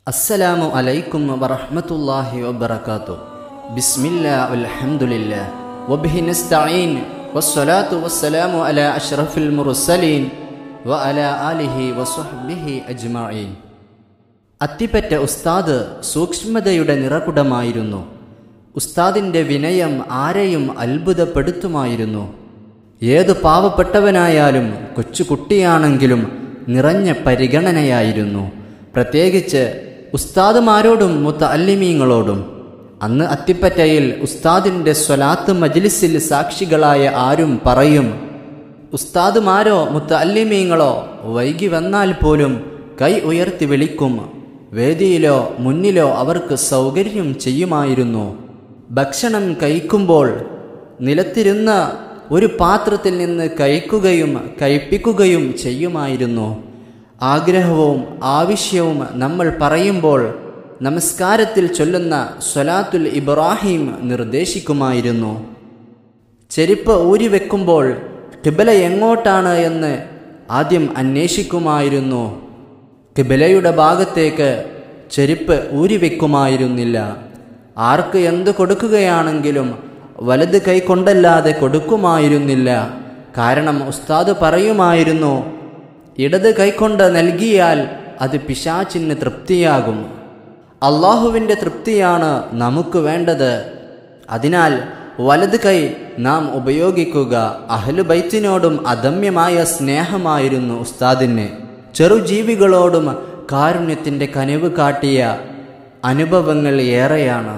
അസ്സലാമു അലൈക്കും വറഹ്മത്തുള്ളാഹി വബറകാത്തു ബിസ്മില്ലാ അൽഹംദുലില്ലാ വബിഹി നസ്തഈൻ വസ്സലാത്തു വസ്സലാമു അലാ അഷ്റഫിൽ മുർസലീൻ വഅലാ ആലിഹി വസ്വഹ്ബിഹി അജ്മഈൻ അത്തിപ്പറ്റ ഉസ്താദ് സൂക്ഷ്മതയുടെ നിറകുടമായിരുന്നു ഉസ്താദിൻ്റെ വിനയം ആരെയും അത്ഭുതപ്പെടുത്തുമായിരുന്നു ഏതു പാവപ്പെട്ടവനായാലും കൊച്ചുകുട്ടിയാണെങ്കിലും നിറഞ്ഞ പരിഗണനയായിരുന്നു പ്രത്യേകിച്ച് ഉസ്താദുമാരോടും മുത്തല്ലിമീങ്ങളോടും അന്ന് അത്തിപ്പറ്റയിൽ ഉസ്താദിൻ്റെ സ്വലാത്ത് മജ്ലിസിൽ സാക്ഷികളായ ആരും പറയും ഉസ്താദുമാരോ മുത്തല്ലിമീങ്ങളോ വൈകി വന്നാൽ പോലും കൈ ഉയർത്തി വിളിക്കും വേദിയിലോ മുന്നിലോ അവർക്ക് സൗകര്യം ചെയ്യുമായിരുന്നു ഭക്ഷണം കഴിക്കുമ്പോൾ നിലത്തിരുന്ന ഒരു പാത്രത്തിൽ നിന്ന് കഴിക്കുകയും കഴിപ്പിക്കുകയും ചെയ്യുമായിരുന്നു ആഗ്രഹവും ആവശ്യവും നമ്മൾ പറയുമ്പോൾ നമസ്കാരത്തിൽ ചൊല്ലുന്ന സ്വലാത്തുൽ ഇബ്രാഹിം നിർദ്ദേശിക്കുമായിരുന്നു ചെരുപ്പ് ഊരിവെക്കുമ്പോൾ കിബല എങ്ങോട്ടാണ് എന്ന് ആദ്യം അന്വേഷിക്കുമായിരുന്നു കിബലയുടെ ഭാഗത്തേക്ക് ചെരുപ്പ് ഊരിവെക്കുമായിരുന്നില്ല ആർക്ക് എന്ത് കൊടുക്കുകയാണെങ്കിലും വലത് കൈ കൊണ്ടല്ലാതെ കൊടുക്കുമായിരുന്നില്ല കാരണം ഉസ്താദ് പറയുമായിരുന്നു ഇടത് കൈകൊണ്ട് നൽകിയാൽ അത് പിശാച്ചിന് തൃപ്തിയാകും അള്ളാഹുവിൻ്റെ തൃപ്തിയാണ് നമുക്ക് വേണ്ടത് അതിനാൽ വലത് കൈ നാം ഉപയോഗിക്കുക അഹ്ലു ബൈത്തിനോടും അദമ്യമായ സ്നേഹമായിരുന്നു ഉസ്താദിന് ചെറുജീവികളോടും കാരുണ്യത്തിൻ്റെ കനിവ് കാട്ടിയ അനുഭവങ്ങൾ ഏറെയാണ്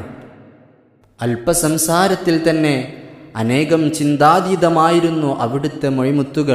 അല്പസംസാരത്തിൽ തന്നെ അനേകം ചിന്താതീതമായിരുന്നു അവിടുത്തെ മൊഴിമുത്തുകൾ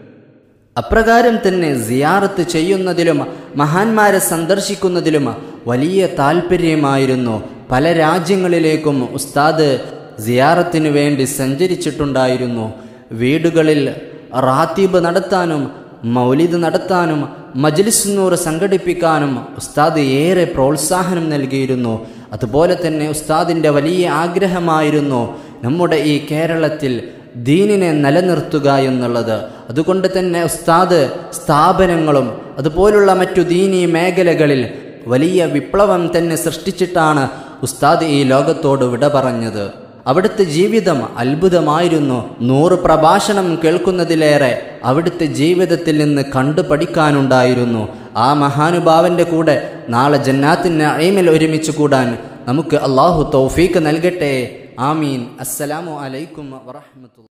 അപ്രകാരം തന്നെ സിയാറത്ത് ചെയ്യുന്നതിലും മഹാന്മാരെ സന്ദർശിക്കുന്നതിലും വലിയ താല്പര്യമായിരുന്നു പല രാജ്യങ്ങളിലേക്കും ഉസ്താദ് സിയാറത്തിനു വേണ്ടി സഞ്ചരിച്ചിട്ടുണ്ടായിരുന്നു വീടുകളിൽ റാത്തീബ് നടത്താനും മൗലിദ് നടത്താനും മജ്ലിസ് നൂർ സംഘടിപ്പിക്കാനും ഉസ്താദ് ഏറെ പ്രോത്സാഹനം നൽകിയിരുന്നു അതുപോലെ തന്നെ ഉസ്താദിൻ്റെ വലിയ ആഗ്രഹമായിരുന്നു നമ്മുടെ ഈ കേരളത്തിൽ ദീനിനെ നിലനിർത്തുക എന്നുള്ളത് അതുകൊണ്ട് തന്നെ ഉസ്താദ് സ്ഥാപനങ്ങളും അതുപോലുള്ള മറ്റു ദീനീ മേഖലകളിൽ വലിയ വിപ്ലവം തന്നെ സൃഷ്ടിച്ചിട്ടാണ് ഉസ്താദ് ഈ ലോകത്തോട് വിട പറഞ്ഞത് അവിടുത്തെ ജീവിതം അത്ഭുതമായിരുന്നു നൂറ് പ്രഭാഷണം കേൾക്കുന്നതിലേറെ അവിടുത്തെ ജീവിതത്തിൽ നിന്ന് കണ്ടു പഠിക്കാനുണ്ടായിരുന്നു ആ മഹാനുഭാവന്റെ കൂടെ നാളെ ജന്നാത്തിന് അയിമിൽ ഒരുമിച്ച് കൂടാൻ നമുക്ക് അള്ളാഹു തൗഫീക്ക് നൽകട്ടെ ആമീൻ അസ്സലാമു അലൈക്കും വറഹമത്തു